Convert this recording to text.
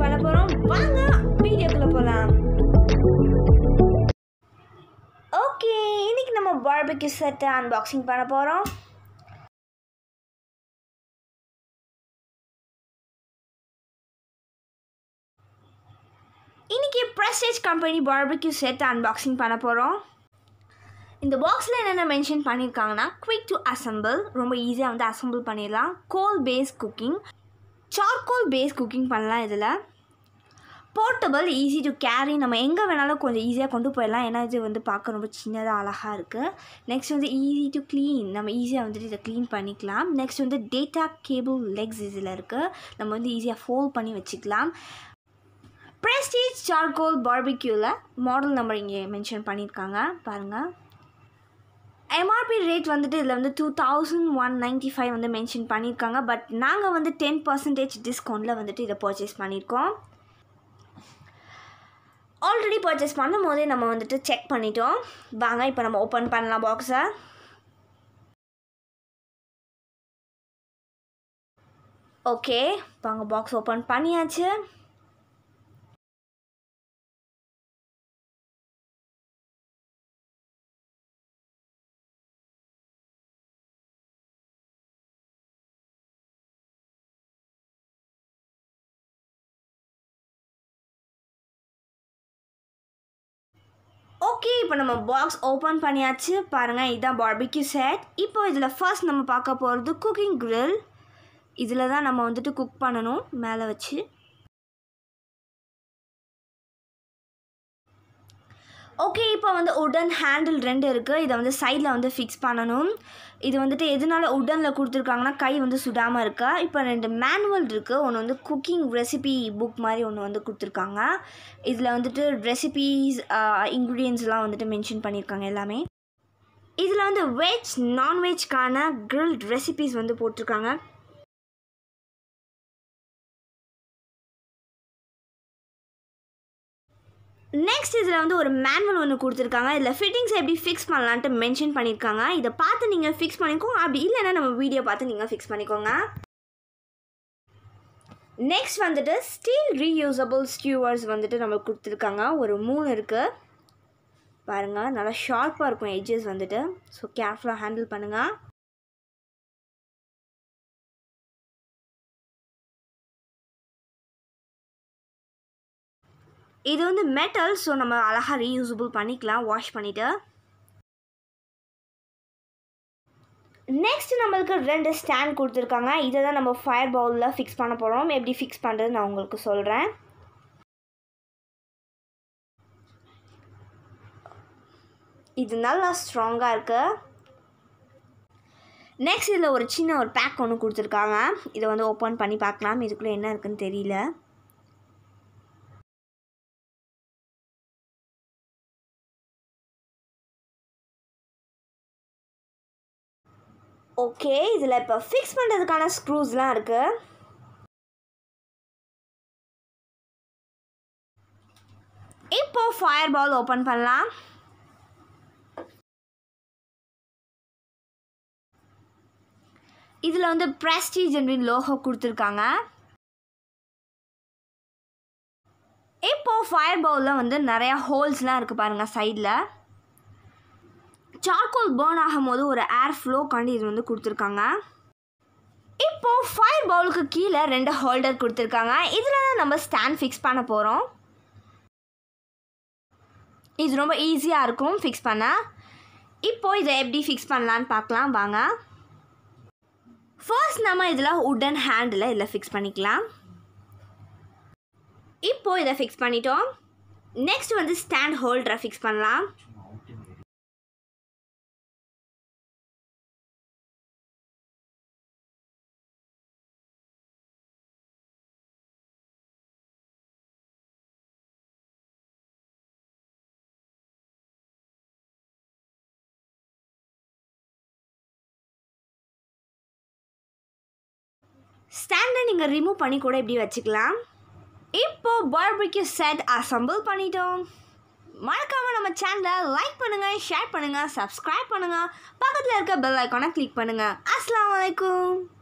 பண்ண போகிறோம் வாங்க வீடியோக்குள்ளே போகலாம் ஓகே இன்னைக்கு நம்ம பார்பிக்யூ செட்டை அன்பாக்சிங் பண்ண போகிறோம் இன்னைக்கு Prestige company barbecue set unboxing பண்ண போகிறோம் இந்த பாக்ஸில் என்னென்ன மென்ஷன் பண்ணியிருக்காங்கன்னா குவிக் டு அசம்பிள் ரொம்ப ஈஸியாக வந்து அசம்பிள் பண்ணிடலாம் coal base cooking charcoal base cooking பண்ணலாம் இதில் போர்ட்டபிள் ஈஸி டு கேரி நம்ம எங்கே வேணாலும் கொஞ்சம் ஈஸியாக கொண்டு போயிடலாம் ஏன்னா இது வந்து பார்க்க ரொம்ப சின்னதாக அழகாக இருக்குது நெக்ஸ்ட் வந்து ஈஸி டு க்ளீன் நம்ம ஈஸியாக வந்துட்டு இதை க்ளீன் பண்ணிக்கலாம் நெக்ஸ்ட் வந்து டேட்டா கேபிள் லெக்ஸ் இதில் இருக்குது நம்ம வந்து ஈஸியாக ஃபோல்ட் பண்ணி வச்சுக்கலாம் ப்ரெஸ்டீஜ் சார்கோல் பார்பிக்யூவில் மாடல் நம்பர் இங்கே மென்ஷன் பண்ணியிருக்காங்க பாருங்கள் எம்ஆர்பி ரேட் வந்துட்டு இதில் வந்து two thousand one ninety five வந்து மென்ஷன் பண்ணியிருக்காங்க பட் நாங்கள் வந்து டென் பர்சன்டேஜ் டிஸ்கவுண்ட்டில் வந்துட்டு இதை பர்ச்சேஸ் பண்ணியிருக்கோம் ஆல்ரெடி பர்ச்சேஸ் பண்ணும் போதே நம்ம வந்துட்டு செக் பண்ணிட்டோம் வாங்க இப்போ நம்ம ஓப்பன் பண்ணலாம் பாக்ஸை ஓகே வாங்க பாக்ஸ் ஓப்பன் பண்ணியாச்சு ஓகே இப்போ நம்ம பாக்ஸ் ஓப்பன் பண்ணியாச்சு பாருங்கள் இதுதான் பார்பிக்யூ செட் இப்போ இதில் ஃபர்ஸ்ட் நம்ம பார்க்க போகிறது குக்கிங் grill இதில் தான் நம்ம வந்துட்டு குக் பண்ணணும் மேலே வச்சு ஓகே இப்போ வந்து உடன் ஹேண்டில் ரெண்டு இருக்குது இதை வந்து சைடில் வந்து ஃபிக்ஸ் பண்ணணும் இது வந்துட்டு எதனால உடனில் கொடுத்துருக்காங்கன்னா கை வந்து சுடாமல் இருக்கா இப்போ ரெண்டு மேனுவல் இருக்குது ஒன்று வந்து குக்கிங் ரெசிபி புக் மாதிரி ஒன்று வந்து கொடுத்துருக்காங்க இதில் வந்துட்டு ரெசிபீஸ் இன்க்ரீடியன்ஸ்லாம் வந்துட்டு மென்ஷன் பண்ணியிருக்காங்க எல்லாமே இதில் வந்து வெஜ் நான்வெஜ்க்கான கிரில்ட் ரெசிபீஸ் வந்து போட்டிருக்காங்க நெக்ஸ்ட் இதில் வந்து ஒரு மேனுவல் ஒன்று கொடுத்துருக்காங்க இதில் ஃபிட்டிங்ஸ் எப்படி ஃபிக்ஸ் பண்ணலான்ட்டு மென்ஷன் பண்ணியிருக்காங்க இதை பார்த்து நீங்கள் ஃபிக்ஸ் பண்ணிக்கோங்க அப்படி இல்லைன்னா நம்ம வீடியோ பார்த்து நீங்கள் ஃபிக்ஸ் பண்ணிக்கோங்க நெக்ஸ்ட் வந்துட்டு ஸ்டீல் ரீயூசபிள் ஸ்டியூவர்ஸ் வந்துட்டு நம்மளுக்கு கொடுத்துருக்காங்க ஒரு மூணு இருக்குது பாருங்கள் நல்லா ஷார்ப்பாக இருக்கும் எட்ஜஸ் வந்துட்டு ஸோ கேர்ஃபுல்லாக ஹேண்டில் பண்ணுங்கள் இது வந்து மெட்டல் ஸோ நம்ம அழகாக ரீயூசபிள் பண்ணிக்கலாம் வாஷ் பண்ணிவிட்டு நெக்ஸ்ட் நம்மளுக்கு ரெண்டு ஸ்டாண்ட் கொடுத்துருக்காங்க இதை தான் நம்ம ஃபயர் பவுலில் ஃபிக்ஸ் பண்ண போகிறோம் எப்படி ஃபிக்ஸ் பண்ணுறது நான் உங்களுக்கு சொல்கிறேன் இது நல்லா ஸ்ட்ராங்காக இருக்குது நெக்ஸ்ட் இதில் ஒரு சின்ன ஒரு பேக் ஒன்று கொடுத்துருக்காங்க இதை வந்து ஓப்பன் பண்ணி பார்க்கலாம் இதுக்குள்ளே என்ன இருக்குன்னு தெரியல ஓகே இதில் இப்போ ஃபிக்ஸ் பண்ணுறதுக்கான ஸ்க்ரூஸ்லாம் இருக்குது இப்போ ஃபயர் பால் ஓப்பன் பண்ணலாம் இதில் வந்து ப்ரெஸ்டீஜ் அப்படின்னு லோகோ கொடுத்துருக்காங்க இப்போ ஃபயர் பவுலில் வந்து நிறையா ஹோல்ஸ்லாம் இருக்குது பாருங்கள் சைடில் சார்கோல் பேர்ன் ஆகும்போது ஒரு ஏர் ஃப்ளோ காண்டி இது வந்து கொடுத்துருக்காங்க இப்போ ஃபயர் பவுலுக்கு கீழே ரெண்டு ஹோல்டர் கொடுத்துருக்காங்க இதில் தான் நம்ம ஸ்டாண்ட் ஃபிக்ஸ் பண்ண போகிறோம் இது ரொம்ப ஈஸியாக இருக்கும் ஃபிக்ஸ் பண்ண இப்போ இதை எப்படி ஃபிக்ஸ் பண்ணலான்னு பார்க்கலாம் வாங்க ஃபர்ஸ்ட் நம்ம இதில் உடன் ஹேண்டில் இதில் ஃபிக்ஸ் பண்ணிக்கலாம் இப்போ இதை ஃபிக்ஸ் பண்ணிட்டோம் நெக்ஸ்ட் வந்து ஸ்டாண்ட் ஹோல்டரை ஃபிக்ஸ் பண்ணலாம் ஸ்டாண்டை நீங்கள் ரிமூவ் பண்ணி கூட இப்படி வச்சுக்கலாம் இப்போ பார்பிக்யூ செட் அசம்பிள் பண்ணிட்டோம் மறக்காமல் நம்ம சேனலை லைக் பண்ணுங்கள் ஷேர் பண்ணுங்கள் சப்ஸ்கிரைப் பண்ணுங்கள் பக்கத்தில் இருக்க பெல் ஐக்கானை கிளிக் பண்ணுங்கள் அஸ்ஸலாமு அலைக்கும்